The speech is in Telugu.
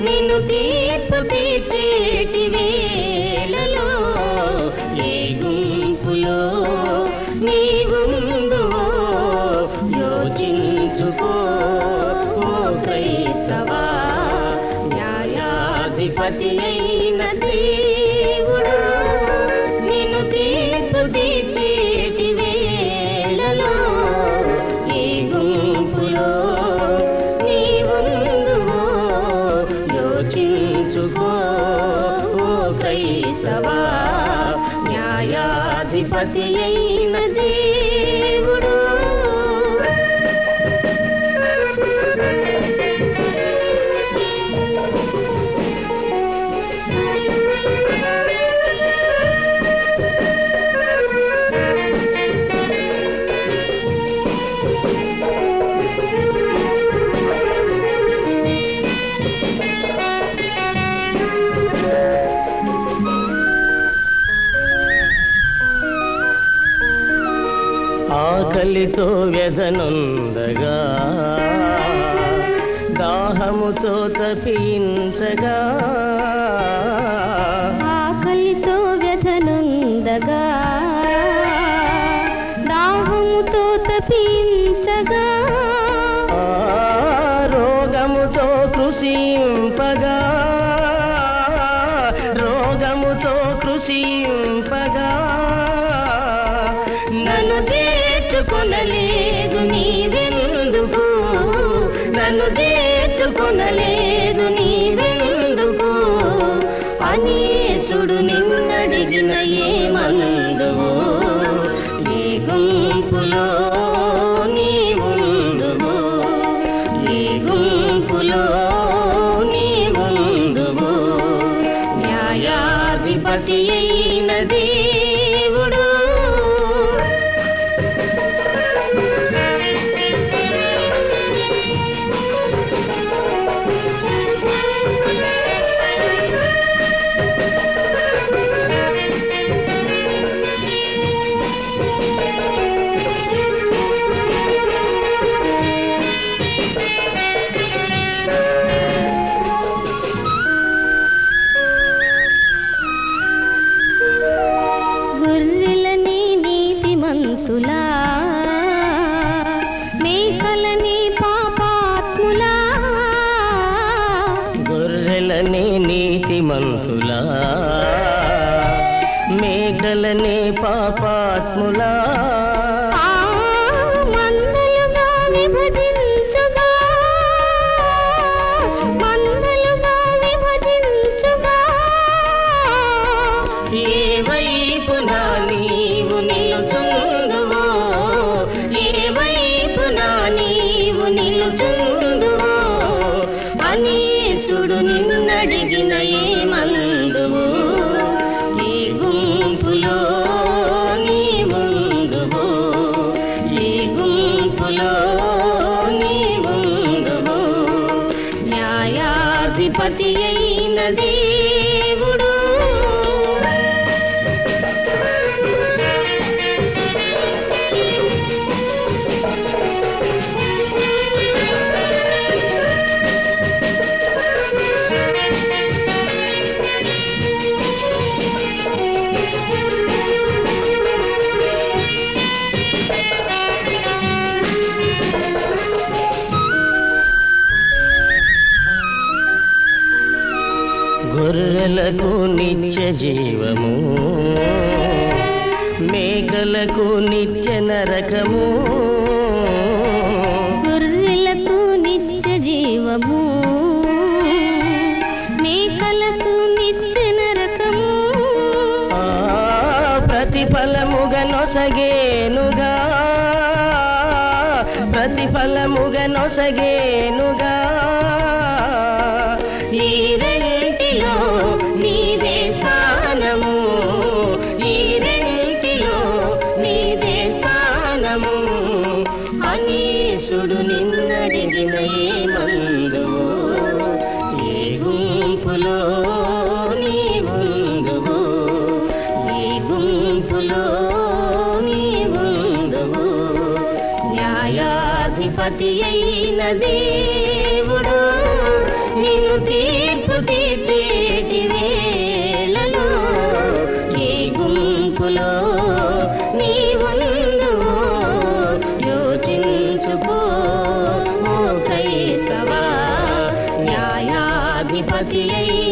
నిన్ను తీర్పు తీర్చేటి వేళలో ఏ గుంపులో నీవుందువో యోచించుకో ఓ క్రైస్తవా న్యాయాధిపతి అయిన దేవుడు నిన్ను తీర్పు తీర్చేటి వేళలో ఏ గుంపులో నీవుందువో యోచించుకో ఓ క్రైస్తవా న్యాయాధిపతి అయిన దేవుడు ఆకలితో వ్యధనుందగా దాహముతో తపించగా ఆకలితో వ్యధనుందగా దాహముతో తపించగా ఆ రోగముతో కృషింపగా రోగముతో కృషింపగా నన్ను చేర్చుకొనలేదు నీవెందుకు నన్ను చేర్చుకొనలేదు నీవెందుకు అనీసుడు నిన్నడిగిన ఏమందువు ఈ గుంపులో నీవుందువు ఈ గుంపులో నీవుందువు న్యాయాధిపతి అయిన దేవుడు గొర్రెలని నీతిమంతులా మేకలని పాపాత్ములా గొర్రెలని నీతిమంతులా మేకలని పాపాత్ములా ఆ మందలుగా విభజించుగా మందలుగా విభజించుగా ఏ వైపున నీవు నిలుచుందువో ఏ వైపున నీవు నిలుచుందువో అనీసుడు నిన్నడిగిన ఏమందువు ఈ గుంపులో నీవుందువు ఈ గుంపులో నీవుందువు న్యాయాధిపతి అయిన దేవుడు గొర్రెలకు నిత్య జీవము మేకలకు నిత్య నరకము గొర్రెలకు నిత్య జీవము మేకలకు నిత్య నరకము ఆ ప్రతిఫలముగా నొసగేనుగా ప్రతిఫలముగా నొసగేనుగా ఈ రెంటిలో నీదే స్థానము ఈ రెంటిలో నీదే స్థానము అనీసుడు నిన్నడిగిన ఏ మందువు ఏ గుంపులో నీవుందువు ఈ గుంపులో నీవుందువు న్యాయాధిపతి అయిన దేవుడు నిన్ను తీర్పు తీర్చేటి వేళలో ఏ గుంపులో నీ ఉందో యోచించుకో ఓ క్రైస్తవా న్యాయాధిపతి అయి